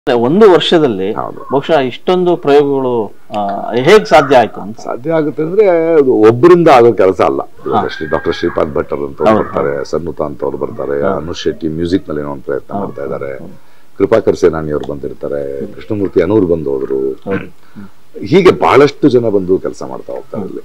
ಒಂದು ವರ್ಷದಲ್ಲಿ ಹೌದು. ಬಹುಶಃ ಇಷ್ಟೊಂದು ಪ್ರಯೋಗಗಳು ಆ, ಹೇಗ್ ಸಾಧ್ಯ ಆಯ್ತು ಅಂತ ಸಾಧ್ಯ ಆಗುತ್ತೆ ಅಂದ್ರೆ ಅದು ಒಬ್ಬರಿಂದ ಆಗೋ ಕೆಲಸ ಅಲ್ಲ ಡಾಕ್ಟರ್ ಶ್ರೀಪಾದ್ ಭಟ್ಟರ್ ಅಂತ ಅವ್ರು ಬರ್ತಾರೆ ಸನ್ನುತ ಅಂತ ಅವ್ರು ಬರ್ತಾರೆ ಅನುಷ್ ಶೆಟ್ಟಿ ಮ್ಯೂಸಿಕ್ ನಲ್ಲಿ ಏನೋ ಒಂದು ಪ್ರಯತ್ನ ಮಾಡ್ತಾ ಇದ್ದಾರೆ ಕೃಪಾಕರ್ ಸೇನಾನಿ ಅವ್ರು ಬಂದಿರ್ತಾರೆ ಕೃಷ್ಣಮೂರ್ತಿ ಅನೂರ್ ಬಂದು ಹೋದ್ರು ಹೀಗೆ ಬಹಳಷ್ಟು ಜನ ಬಂದು ಕೆಲಸ ಮಾಡ್ತಾ ಹೋಗ್ತಾರೆ ಇಲ್ಲಿ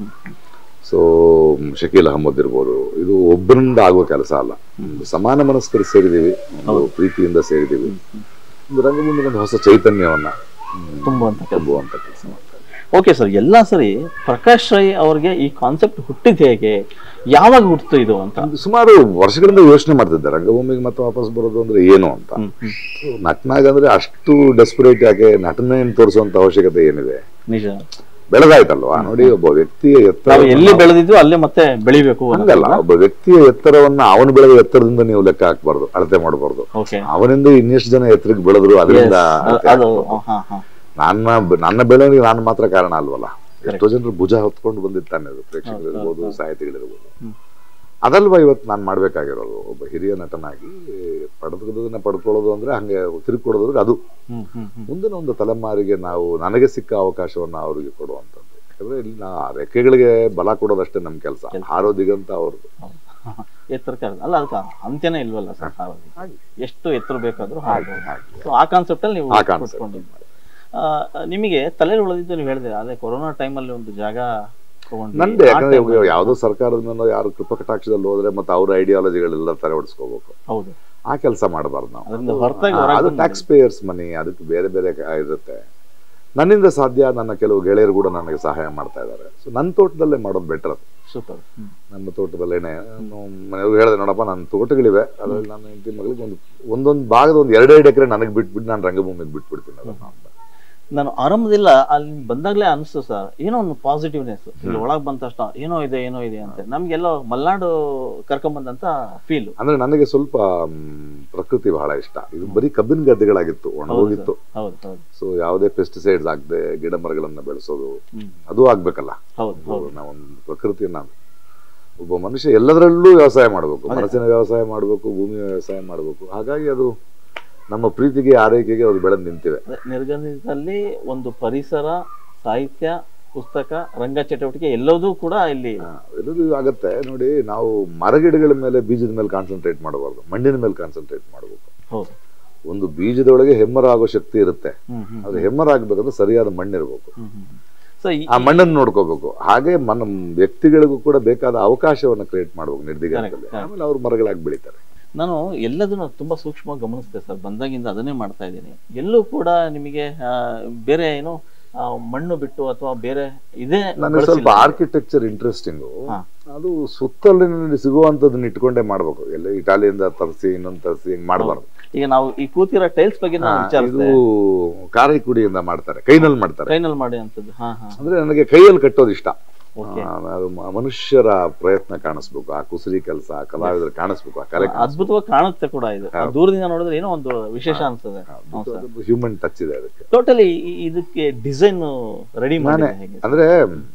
ಸೊ ಶಕೀಲ್ ಅಹಮದ್ ಇರ್ಬೋದು ಇದು ಒಬ್ಬರಿಂದ ಆಗೋ ಕೆಲಸ ಅಲ್ಲ ಒಂದು ಸಮಾನ ಮನಸ್ಕರು ಸೇರಿದೀವಿ ಒಂದು ಪ್ರೀತಿಯಿಂದ ಸೇರಿದೀವಿ ಒಂದು ರಂಗಭೂಮಿಗೆ ಒಂದು ಹೊಸ ಚೈತನ್ಯವನ್ನ ಹ್ಮ್, ತುಂಬುವಂತ ಕೆಲಸ ತುಂಬುವಂತ ಕೆಲಸ ಮಾಡ್ತಾರೆ ಓಕೆ ಸರ್ ಎಲ್ಲಾ ಸರಿ ಪ್ರಕಾಶ್ ರೈ ಅವ್ರಿಗೆ ಈ ಕಾನ್ಸೆಪ್ಟ್ ಹುಟ್ಟಿದ ಹೇಗೆ ಯಾವಾಗ ಹುಟ್ಟಿತು ಇದು ಅಂತ ಒಂದು ಸುಮಾರು ವರ್ಷಗಳಿಂದ ಯೋಚನೆ ಮಾಡ್ತಿದ್ದೆ ರಂಗಭೂಮಿಗೆ ಮತ್ತೆ ವಾಪಸ್ ಬರೋದು ಅಂದ್ರೆ ಏನು ಅಂತ ಹ್ಮ್, ಹ್ಮ್. So, ನಟನಾಗಂದ್ರೆ ಅಷ್ಟು ಡೆಸ್ಪರೇಟ್ ಯಾಕೆ ನಟನೆಯನ್ನು ತೋರಿಸುವಂತ ಅವಶ್ಯಕತೆ ಏನಿದೆ ನಿಜ ಬೆಳೆದಾಯ್ತಲ್ವಾ ನೋಡಿ ಒಬ್ಬ ವ್ಯಕ್ತಿಯ ಎತ್ತರ ನಾವು ಎಲ್ಲಿ ಬೆಳೆದಿದ್ವು ಅಲ್ಲೇ ಮತ್ತೆ ಬೆಳಿಬೇಕು ಹಂಗಲ್ಲ ಒಬ್ಬ ವ್ಯಕ್ತಿಯ ಎತ್ತರವನ್ನ ಅವನು ಬೆಳೆದ ಎತ್ತರದಿಂದ ನೀವು ಲೆಕ್ಕ ಹಾಕ್ಬಾರ್ದು ಅಳತೆ ಮಾಡಬಾರ್ದು ಓಕೆ ಅವನಿಂದ ಇನ್ನೆಷ್ಟು ಜನ ಎತ್ತರಕ್ಕೆ ಬೆಳೆದ್ರು ಅದರಿಂದ ಅಳತೆ ಅದು ಹಾಕ್ಬಾರ್ದು. ಹಾ ಹಾ ನನ್ನ ನನ್ನ ಬೆಳವಣಿಗೆ ನಾನು ಮಾತ್ರ ಕಾರಣ ಅಲ್ವಲ್ಲ ಎಷ್ಟೋ ಜನರು ಭುಜ ಹೊತ್ಕೊಂಡು ಬಂದಿರ್ತಾನೆ ಅದು ಪ್ರೇಕ್ಷಕರಿರ್ಬೋದು ಸಾಹಿತಿಗಳಿರ್ಬೋದು ಹ್ಮ್. ಅದಲ್ವಾ ಇವತ್ತು ನಾನು ಮಾಡ್ಬೇಕಾಗಿರೋದು ಒಬ್ಬ ಹಿರಿಯ ನಟನಾಗಿ ಪಡೆದದನ್ನ ಪಡ್ಕೊಳ್ಳೋದು ಅಂದ್ರೆ ಹಂಗೆ ತಿರುಗಿಕೊಡೋದು ಅಂದ್ರೆ ಅದು ಹ್ಮ್ ಹ್ಮ್ ಹ್ಮ್ ಮುಂದಿನ ಒಂದು ತಲೆಮಾರಿಗೆ ನಾವು ನನಗೆ ಸಿಕ್ಕ ಅವಕಾಶವನ್ನ ಅವರಿಗೆ ಕೊಡುವಂಥದ್ದು ಯಾಕಂದ್ರೆ ಇಲ್ಲಿ ನಾ ರೆಕ್ಕೆಗಳಿಗೆ ಬಲ ಕೊಡೋದಷ್ಟೇ ನಮ್ಮ ಕೆಲಸ ಹಾರೋದಿಗಂತ ಅವ್ರದ್ದು ಹೌದು. ಎತ್ತರ ಕರೆದ ಅಲ್ಲ ಅದಕ್ಕೆ ಅಂತ್ಯನೇ ಇಲ್ವಲ್ಲ ಸರ್ ಹಾಗಾಗಿ. ಎಷ್ಟು ಎತ್ತರ ಬೇಕಾದ್ರೂ ಹಾಗೆ ಸೊ ಆ ಕಾನ್ಸೆಪ್ಟ್ ಅಲ್ಲಿ ನೀವು ಆ concept. ಕೊಟ್ಕೊಂಡಿದ್ದೀರಿ. ಆ, ನಿಮಗೆ ತಲೆ ಉಳಿದಿದ್ದು ನೀವು ಹೇಳಿದ್ರೆ ಅದೇ ಕೊರೋನಾ ಟೈಮಲ್ಲಿ ಒಂದು ಜಾಗ ತಗೊಂಡ್ರಿ. ನಂದೆ ಆ ಯಾಕಂದ್ರೆ time ಅಲ್ಲಿ- ಯಾವುದೋ ಸರ್ಕಾರದ ಮೇಲೆ ಯಾರು ಕೃಪಕಟಾಕ್ಷದಲ್ಲಿ ಹೋದ್ರೆ ಮತ್ತೆ ಅವ್ರ ಐಡಿಯಾಲಜಿಗಳೆಲ್ಲ ತಲೆ ಹೊಡಿಸ್ಕೋಬೇಕು ಹೌದು ಆ ಕೆಲಸ ಮಾಡಬಾರ್ದು ನಾವು ಅದರಿಂದ ಹೊರತಾಗಿ ಆ, ಹೊರಗೆ ಅದು ಬಂದು- ಟ್ಯಾಕ್ಸ್ ಪೇಯರ್ಸ್ ಮನಿ ಅದಕ್ಕೆ ಬೇರೆ ಬೇರೆ ಕ- ಇರುತ್ತೆ ನನ್ನಿಂದ ಸಾಧ್ಯ ನನ್ನ ಕೆಲವು ಗೆಳೆಯರು ಕೂಡ ನನಗೆ ಸಹಾಯ ಮಾಡ್ತಾ ಇದ್ದಾರೆ ಸೊ ನನ್ನ ತೋಟದಲ್ಲೇ ಮಾಡೋದು ಬೆಟರ್ ಅದು ಸೂಪರ್ ಹ್ಮ್. ನಮ್ಮ ತೋಟದಲ್ಲೇನೆ ಮನೆಯವ್ರು ಹೇಳಿದೆ ನೋಡಪ್ಪ ನನ್ನ ತೋಟಗಳಿವೆ ಅದ್ರಲ್ಲಿ ನನ್ನ ಹೆಂಡತಿ ಮಗಳಿಗೆ ಒಂದು ಒಂದೊಂದು ಭಾಗದ ಒಂದು ಎರಡೆರಡು ಎಕರೆ ನನಗೆ ಬಿಟ್ಬಿಟ್ಟು ನಾನು ರಂಗಭೂಮಿಗೆ ಬಿಟ್ಬಿಡ್ತೀನಿ ಅದನ್ನ ಅಂತ ನಾನು ಆರಂಭದಿಲ್ಲ ಅಲ್ಲಿ ಬಂದಾಗ್ಲೇ ಅನಿಸ್ತು ಸರ್ ಏನೋ ಒಂದು ಪಾಸಿಟಿವ್ನೆಸ್ ಇಲ್ಲಿ ಒಳಗ್ ಬಂದ ತಕ್ಷಣ ಏನೋ ಇದೆ ಏನೋ ಇದೆ ಅಂತ ನಮ್ಗೆಲ್ಲೋ ಮಲ್ನಾಡು ಕರ್ಕೊಂಬಂದಂತ ಫೀಲ್ ಅಂದ್ರೆ ನನಗೆ ಸ್ವಲ್ಪ ಮ್, ಪ್ರಕೃತಿ ಬಹಳ ಇಷ್ಟ ಇದು ಬರೀ ಕಬ್ಬಿನ ಗದ್ದೆಗಳಾಗಿತ್ತು ಒಣಗೋಗಿತ್ತು ಹೌದು ಹೌದು ಸೊ ಯಾವುದೇ ಪೆಸ್ಟಿಸೈಡ್ಸ್ ಆಗದೆ ಗಿಡ ಮರಗಳನ್ನ ಬೆಳೆಸೋದು ಹ್ಮ್. ಅದು ಆಗ್ಬೇಕಲ್ಲ ಹೌದು ಹೌದು ನಾವೊಂದು ಪ್ರಕೃತಿಯನ್ನ ಒಬ್ಬ ಮನುಷ್ಯ ಎಲ್ಲದರಲ್ಲೂ ವ್ಯವಸಾಯ ಮಾಡಬೇಕು ಮನಸ್ಸಿನ ವ್ಯವಸಾಯ ಮಾಡಬೇಕು ಭೂಮಿಯ ವ್ಯವಸಾಯ ಮಾಡಬೇಕು ಹಾಗಾಗಿ ಅದು ನಮ್ಮ ಪ್ರೀತಿಗೆ ಆರೈಕೆಗೆ ಅದು ಬೆಳೆದು ನಿಂತಿವೆ ಅದೇ ನಿರ್ಗಂಧದಲ್ಲಿ ಒಂದು ಪರಿಸರ ಸಾಹಿತ್ಯ ಪುಸ್ತಕ ರಂಗ ಚಟುವಟಿಕೆ ಎಲ್ಲದೂ ಕೂಡ ಇಲ್ಲಿ ಹಾ, ಎಲ್ಲದೂ ಆಗತ್ತೆ ನೋಡಿ ನಾವು ಮರಗಿಡಗಳ ಮೇಲೆ ಬೀಜದ ಮೇಲೆ ಕಾನ್ಸಂಟ್ರೇಟ್ ಮಾಡಬಾರ್ದು ಮಣ್ಣಿನ ಮೇಲೆ ಕಾನ್ಸಂಟ್ರೇಟ್ ಮಾಡಬೇಕು ಹೌದು ಒಂದು ಬೀಜದೊಳಗೆ ಹೆಮ್ಮರ ಆಗೋ ಶಕ್ತಿ ಇರುತ್ತೆ ಹ್ಮ್ ಹ್ಮ್ ಅದು ಹೆಮ್ಮರ ಆಗ್ಬೇಕಂದ್ರೆ ಸರಿಯಾದ ಮಣ್ಣಿರ್ಬೇಕು ಹ್ಮ್ ಹ್ಮ್ ಸೊ ಆ ಮಣ್ಣನ್ನು ನೋಡ್ಕೋಬೇಕು ಹಾಗೆ ಮನ ವ್ಯಕ್ತಿಗಳಿಗೂ ಕೂಡ ಬೇಕಾದ ಅವಕಾಶವನ್ನ ಕ್ರಿಯೇಟ್ ಮಾಡ್ಬೇಕು ನಿರ್ದಿಗಂತಲ್ಲಿ ಆಮೇಲೆ ಅವ್ರು ಮರಗಳಾಗಿ ಬೆಳಿತಾರೆ ನಾನು ಎಲ್ಲದನ್ನು ತುಂಬಾ ಸೂಕ್ಷ್ಮವಾಗಿ ಗಮನಿಸಿದೆ ಸರ್ ಬಂದಾಗಿಂದ ಅದನ್ನೇ ಮಾಡ್ತಾ ಇದ್ದೀನಿ ಎಲ್ಲೂ ಕೂಡ ನಿಮಗೆ ಆ, ಬೇರೆ ಏನು ಆ, ಮಣ್ಣು ಬಿಟ್ಟು ಅಥವಾ ಬೇರೆ ಇದೇ ನನಗೆ ಸ್ವಲ್ಪ ಆರ್ಕಿಟೆಕ್ಚರ್ ಇಂಟ್ರೆಸ್ಟಿಂಗು ಹಾ. ಅದು ಸುತ್ತಲಿನಲ್ಲಿ ಸಿಗುವಂತದನ್ನ ಇಟ್ಕೊಂಡೇ ಮಾಡ್ಬೇಕು ಎಲ್ಲ ಇಟಾಲಿಯಿಂದ ತರಿಸಿ ಇನ್ನೊಂದು ತರಿಸಿ ಹಿಂಗ್ ಮಾಡಬಾರ್ದು ಈಗ ನಾವು ಈ ಕೂತಿರೋ ಟೈಲ್ಸ್ ಬಗ್ಗೆ ನಾವು ಇದು ವಿಚಾರಿಸಿದೆ ಕಾರೈಕುಡಿಯಿಂದ ಮಾಡ್ತಾರೆ ಕೈನಲ್ಲಿ ಮಾಡ್ತಾರೆ ಕೈನಲ್ಲಿ ಮಾಡಿ ಅಂತದ್ದು ಹಾ ಹಾ ಅಂದ್ರೆ ನನಗೆ ಕೈಯಲ್ಲಿ ಕಟ್ಟೋದು ಇಷ್ಟ Okay. ಆ, ಅದು ಮ- ಮನುಷ್ಯರ ಪ್ರಯತ್ನ ಕಾಣಿಸ್ಬೇಕು ಆ ಕುಸರಿ ಕೆಲಸ ಕಲಾವಿದರು ಕಾಣಿಸ್ಬೇಕು ಆ ಕಲೆ ಅದ್ಭುತವಾಗಿ ಕಾಣುತ್ತೆ ಕೂಡ ಇದು ಆ ದೂರದಿಂದ ನೋಡಿದ್ರೆ ಏನೋ ಒಂದು ವಿಶೇಷ ಅನ್ಸುತ್ತೆ ಹ್ಯೂಮನ್ ಟಚ್ ಇದೆ ಅದಕ್ಕೆ ಟೋಟಲಿ ಇದಕ್ಕೆ ಡಿಸೈನ್ ರೆಡಿ ಮಾಡಿ ಹೇಗೆ ಅಂದ್ರೆ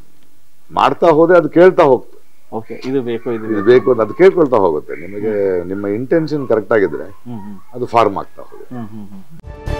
ಮಾಡ್ತಾ ಹೋದೆ ಅದು ಕೇಳ್ತಾ ಹೋಗ್ತದೆ ಓಕೆ ಇದು ಬೇಕು ಇದು ಇದು ಬೇಕು ಅಂತ ಅದು ಕೇಳ್ಕೊಳ್ತಾ ಹೋಗುತ್ತೆ ನಿಮಗೆ ನಿಮ್ಮ ಇಂಟೆನ್ಷನ್ ಕರೆಕ್ಟ್ ಆಗಿದ್ರೆ ಹ್ಮ್ ಹ್ಮ್ ಅದು ಫಾರ್ಮ್ ಆಗ್ತಾ ಹೋಗುತ್ತೆ ಹ್ಮ್ ಹ್ಮ್ ಹ್ಮ್